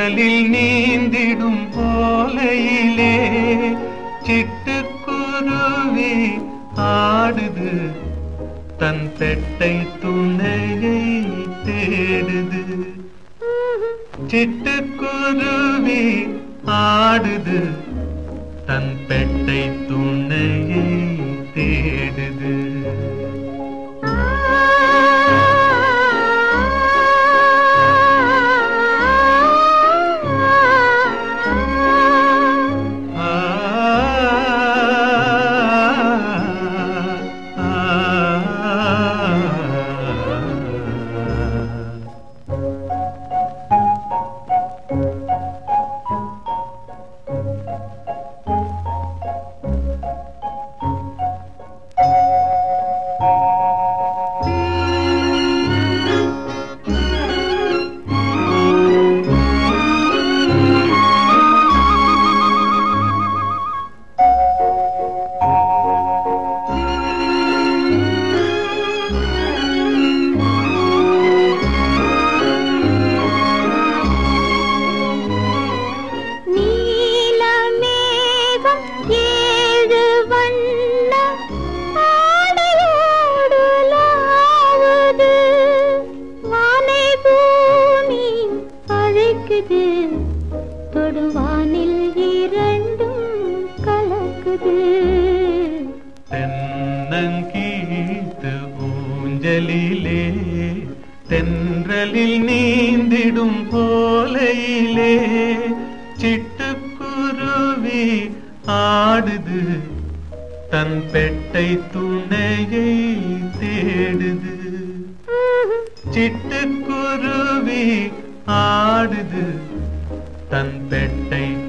தென்றலில் நீந்திடும் போலையிலே சிட்டுக்குருவி ஆடுது தன் பெட்டை துணையை தேடுது சிட்டுக்குருவி ஆடுது தன் பெட்டை துணையை தேடுது ஆ, ஆ, ஆ. நீலமேகம் ஏழு வண்ண ஆடையோடுலாவுது. வானை பூமி அழைக்குது தொடுவானில் இரண்டும் கலக்குது தென்னங்கீத்து ஊஞ்சலிலே தென்றலில் நீந்திடும் போலையிலே சிட்டுக்குருவி ஆடுது தன் பெட்டை துணையை தேடுது சிட்டுக்குருவி ஆடுது தன் பெட்டை